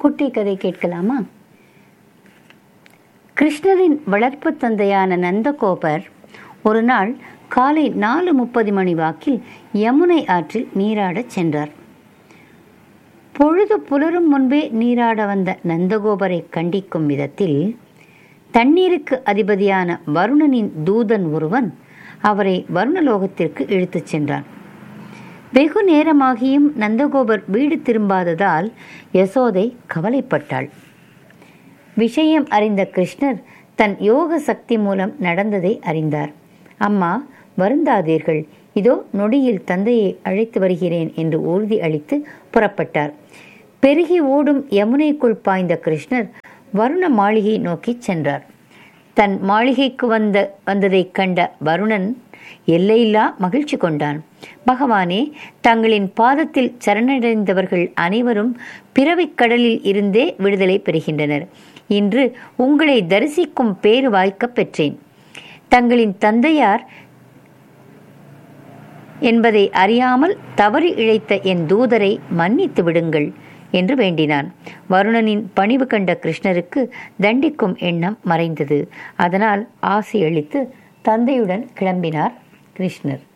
குட்டி கதை கேட்கலாமா கிருஷ்ணரின் வளர்ப்பு தந்தையான நந்தகோபர் ஒரு நாள் காலை நாலு முப்பது மணி வாக்கில் யமுனை ஆற்றில் நீராடச் சென்றார் பொழுது புலரும் முன்பே நீராட வந்த நந்தகோபரை கண்டிக்கும் விதத்தில் தண்ணீருக்கு அதிபதியான வருணனின் தூதன் ஒருவன் அவரை வருணலோகத்திற்கு இழுத்துச் சென்றான் வெகு நேரமாகியும் நந்தகோபர் வீடு திரும்பாததால் யசோதை கவலைப்பட்டாள் விஷயம் அறிந்த கிருஷ்ணர் தன் யோக சக்தி மூலம் நடந்ததை அறிந்தார் அம்மா வருந்தாதீர்கள் இதோ நொடியில் தந்தையை அழைத்து வருகிறேன் என்று உறுதி அளித்து புறப்பட்டார் பெருகி ஓடும் யமுனைக்குள் பாய்ந்த கிருஷ்ணர் வருண மாளிகை நோக்கிச் சென்றார் தன் மாளிகைக்கு வந்த வந்ததைக் கண்ட வருணன் எல்லையில்லா மகிழ்ச்சி கொண்டான் பகவானே தங்களின் பாதத்தில் சரணடைந்தவர்கள் அனைவரும் பிறவிக் கடலில் இருந்தே விடுதலை பெறுகின்றனர் இன்று உங்களை தரிசிக்கும் பேறு வாய்க்கப் பெற்றேன் தங்களின் தந்தையார் என்பதை அறியாமல் தவறி இழைத்த என் தூதரை மன்னித்து விடுங்கள் என்று வேண்டினான் வருணனின் பணிவு கண்ட கிருஷ்ணருக்கு தண்டிக்கும் எண்ணம் மறைந்தது அதனால் ஆசை அளித்து தந்தையுடன் கிளம்பினார் கிருஷ்ணர்